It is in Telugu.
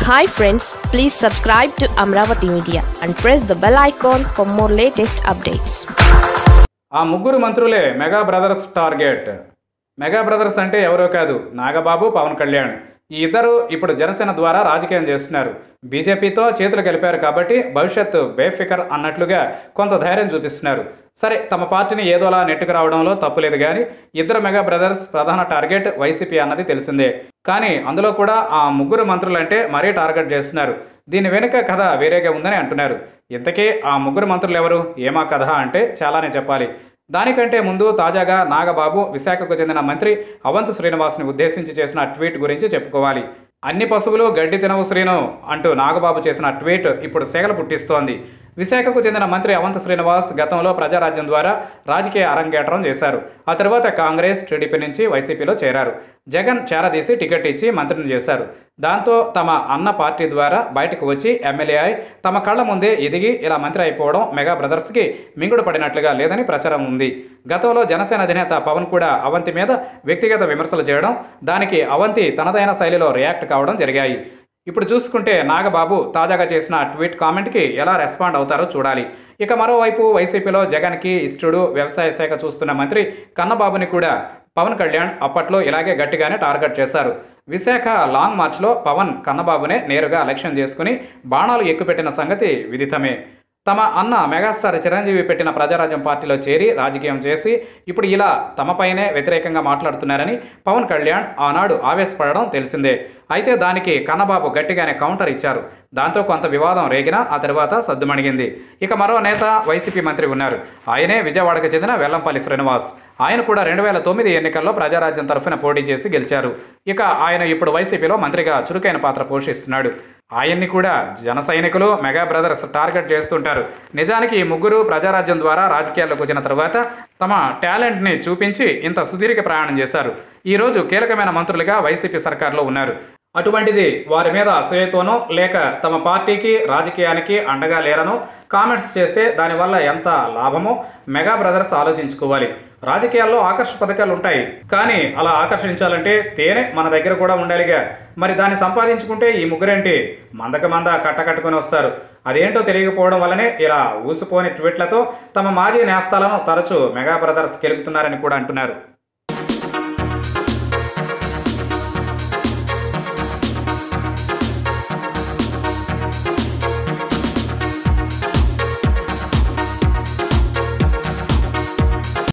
hi friends please subscribe to Amaravati media and press the bell icon for more latest updates ఆ ముగ్గురు మంత్రులే mega brothers target mega brothers అంటే ఎవరో కాదు నాగబాబు పవన్ కళ్యాణ్ ఈ ఇద్దరు ఇప్పుడు జనసేన ద్వారా రాజకీయం చేస్తున్నారు బీజేపీతో చేతులు కలిపారు కాబట్టి భవిష్యత్తు బేఫికర్ అన్నట్లుగా కొంత ధైర్యం చూపిస్తున్నారు సరే తమ పార్టీని ఏదోలా నెట్టుకు రావడంలో తప్పులేదు కానీ ఇద్దరు మెగా బ్రదర్స్ ప్రధాన టార్గెట్ వైసీపీ అన్నది తెలిసిందే కానీ అందులో కూడా ఆ ముగ్గురు మంత్రులంటే మరీ టార్గెట్ చేస్తున్నారు దీని వెనుక కథ వేరేగా ఉందని అంటున్నారు ఇంతకీ ఆ ముగ్గురు మంత్రులు ఎవరు ఏమా కథ అంటే చాలానే చెప్పాలి దానికంటే ముందు తాజాగా నాగబాబు విశాఖకు చెందిన మంత్రి అవంత్ శ్రీనివాస్ని ఉద్దేశించి చేసిన ట్వీట్ గురించి చెప్పుకోవాలి అన్ని పశువులు గడ్డి తినవు శ్రీను అంటూ నాగబాబు చేసిన ట్వీట్ ఇప్పుడు సెగలు పుట్టిస్తోంది విశాఖకు చెందిన మంత్రి అవంత్ శ్రీనివాస్ గతంలో ప్రజారాజ్యం ద్వారా రాజకీయ అరంగేట్రం చేశారు ఆ తర్వాత కాంగ్రెస్ టీడీపీ నుంచి వైసీపీలో చేరారు జగన్ చేరదీసి టికెట్ ఇచ్చి మంత్రిని చేశారు దాంతో తమ అన్న పార్టీ ద్వారా బయటకు వచ్చి ఎమ్మెల్యే అయి తమ కళ్ళ ముందే ఎదిగి ఇలా మంత్రి అయిపోవడం మెగా బ్రదర్స్కి మింగుడు పడినట్లుగా లేదని ప్రచారం ఉంది గతంలో జనసేన అధినేత పవన్ కూడా అవంతి మీద వ్యక్తిగత విమర్శలు చేయడం దానికి అవంతి తనదైన శైలిలో రియాక్ట్ కావడం జరిగాయి ఇప్పుడు చూసుకుంటే నాగబాబు తాజాగా చేసిన ట్వీట్ కామెంట్కి ఎలా రెస్పాండ్ అవుతారో చూడాలి ఇక మరోవైపు వైసీపీలో జగన్కి ఇష్టడు వ్యవసాయ శాఖ చూస్తున్న మంత్రి కన్నబాబుని కూడా పవన్ కళ్యాణ్ అప్పట్లో ఇలాగే గట్టిగానే టార్గెట్ చేశారు విశాఖ లాంగ్ మార్చ్లో పవన్ కన్నబాబునే నేరుగా లక్ష్యం చేసుకుని బాణాలు ఎక్కుపెట్టిన సంగతి విదితమే తమ అన్న మెగాస్టార్ చిరంజీవి పెట్టిన ప్రజారాజ్యం పార్టీలో చేరి రాజకీయం చేసి ఇప్పుడు ఇలా తమపైనే వ్యతిరేకంగా మాట్లాడుతున్నారని పవన్ కళ్యాణ్ ఆనాడు ఆవేశపడడం తెలిసిందే అయితే దానికి కన్నబాబు గట్టిగానే కౌంటర్ ఇచ్చారు దాంతో కొంత వివాదం రేగినా ఆ తర్వాత సద్దుమణిగింది ఇక మరో నేత వైసీపీ మంత్రి ఉన్నారు ఆయనే విజయవాడకు చెందిన వెల్లంపల్లి శ్రీనివాస్ ఆయన కూడా రెండు వేల తొమ్మిది ఎన్నికల్లో ప్రజారాజ్యం తరఫున పోటీ చేసి గెలిచారు ఇక ఆయన ఇప్పుడు వైసీపీలో మంత్రిగా చురుకైన పాత్ర పోషిస్తున్నాడు ఆయన్ని కూడా జన సైనికులు మెగా బ్రదర్స్ టార్గెట్ చేస్తుంటారు నిజానికి ఈ ముగ్గురు ప్రజారాజ్యం ద్వారా రాజకీయాల్లోకి వచ్చిన తర్వాత తమ టాలెంట్ని చూపించి ఇంత సుదీర్ఘ ప్రయాణం చేశారు ఈరోజు కీలకమైన మంత్రులుగా వైసీపీ సర్కార్లో ఉన్నారు అటువంటిది వారి మీద అసూయతోనో లేక తమ పార్టీకి రాజకీయానికి అండగా లేరనో కామెంట్స్ చేస్తే దానివల్ల ఎంత లాభమో మెగా బ్రదర్స్ ఆలోచించుకోవాలి రాజకీయాల్లో ఆకర్షణ పథకాలు ఉంటాయి కానీ అలా ఆకర్షించాలంటే తేనె మన దగ్గర కూడా ఉండాలిగా మరి దాన్ని సంపాదించుకుంటే ఈ ముగ్గురేంటి మందక మంద కట్టకట్టుకుని వస్తారు అదేంటో తెలియకపోవడం వల్లనే ఇలా ఊసిపోని ట్వీట్లతో తమ మాజీ నేస్తాలను తరచూ మెగా బ్రదర్స్ గెలుపుతున్నారని కూడా అంటున్నారు